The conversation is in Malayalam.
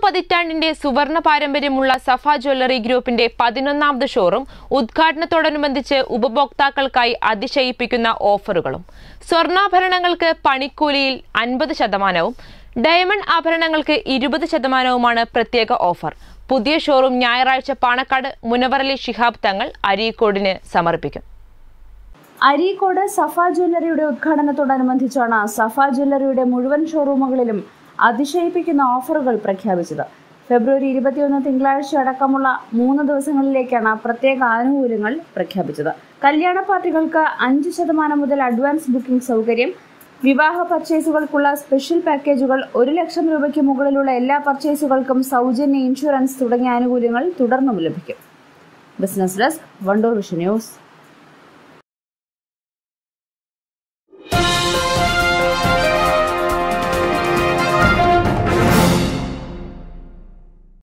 പതിറ്റാണ്ടിന്റെ സുവർണ പാരമ്പര്യമുള്ള സഫ ജ്വല്ലറി ഗ്രൂപ്പിന്റെ പതിനൊന്നാമത് ഷോറൂം ഉദ്ഘാടനത്തോടനുബന്ധിച്ച് ഉപഭോക്താക്കൾക്കായി അതിശയിപ്പിക്കുന്ന ഓഫറുകളും സ്വർണ്ണാഭരണങ്ങൾക്ക് പണിക്കൂലിയിൽ അൻപത് ശതമാനവും ഡയമണ്ട് ആഭരണങ്ങൾക്ക് ഇരുപത് ശതമാനവുമാണ് പ്രത്യേക ഓഫർ പുതിയ ഷോറൂം ഞായറാഴ്ച പാണക്കാട് മുനവറലി ശിഹാബ് തങ്ങൾ അരീക്കോടിന് സമർപ്പിക്കും അരീക്കോട് സഫ ജ്വല്ലറിയുടെ ഉദ്ഘാടനത്തോടനുബന്ധിച്ചാണ് സഫ ജ്വല്ലറിയുടെ മുഴുവൻ ഷോറൂമുകളിലും അതിശയിപ്പിക്കുന്ന ഓഫറുകൾ പ്രഖ്യാപിച്ചത് ഫെബ്രുവരി ഇരുപത്തിയൊന്ന് തിങ്കളാഴ്ച അടക്കമുള്ള മൂന്ന് ദിവസങ്ങളിലേക്കാണ് പ്രത്യേക ആനുകൂല്യങ്ങൾ പ്രഖ്യാപിച്ചത് കല്യാണ പാർട്ടികൾക്ക് അഞ്ച് ശതമാനം മുതൽ അഡ്വാൻസ് ബുക്കിംഗ് സൗകര്യം വിവാഹ പർച്ചേസുകൾക്കുള്ള സ്പെഷ്യൽ പാക്കേജുകൾ ഒരു ലക്ഷം രൂപയ്ക്ക് മുകളിലുള്ള എല്ലാ പർച്ചേസുകൾക്കും സൗജന്യ ഇൻഷുറൻസ് തുടങ്ങിയ ആനുകൂല്യങ്ങൾ തുടർന്നും ലഭിക്കും business desk Vandoor vision news